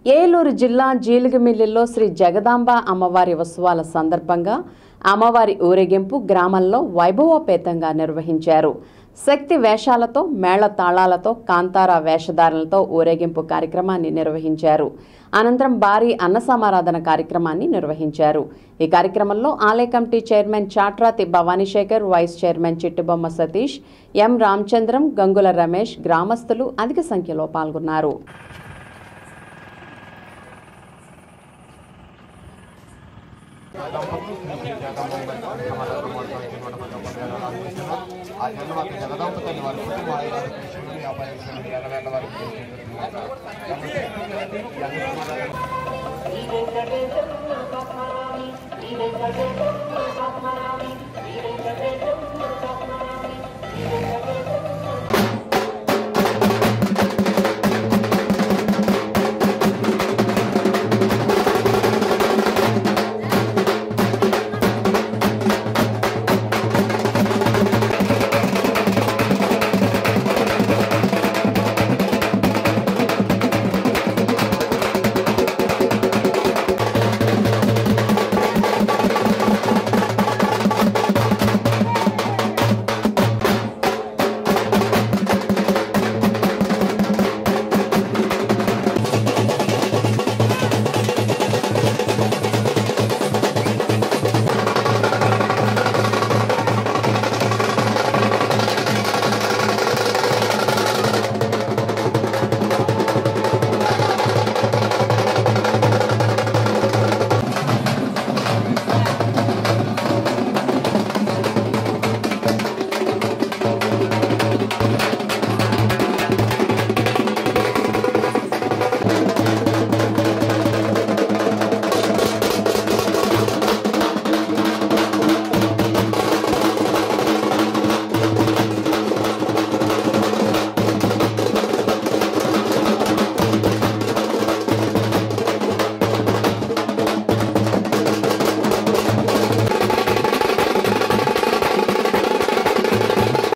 ఏలూరు జిల్లా జీలుగుమిల్లిలో శ్రీ జగదాంబ అమ్మవారి ఉత్సవాల సందర్భంగా అమ్మవారి ఊరేగింపు గ్రామంలో వైభవోపేతంగా నిర్వహించారు శక్తి వేషాలతో మేళ తాళాలతో కాంతార వేషధారణలతో ఊరేగింపు కార్యక్రమాన్ని నిర్వహించారు అనంతరం భారీ అన్న సమారాధన కార్యక్రమాన్ని నిర్వహించారు ఈ కార్యక్రమంలో ఆలయ committee chairman Chatrathi Bhavanishekar vice chairman Chittubomma Satish M Ramachandram Gangula Ramesh గ్రామస్తులు అధిక సంఖ్యలో పాల్గొన్నారు ఆ జన్మత జగదంపతల్లి వారి కుటుంబ ఆయుధాలు కృష్ణుడు వ్యాపారం ఎగవేళ్ళ వారికి శ్రీ వెంకటేశ్వర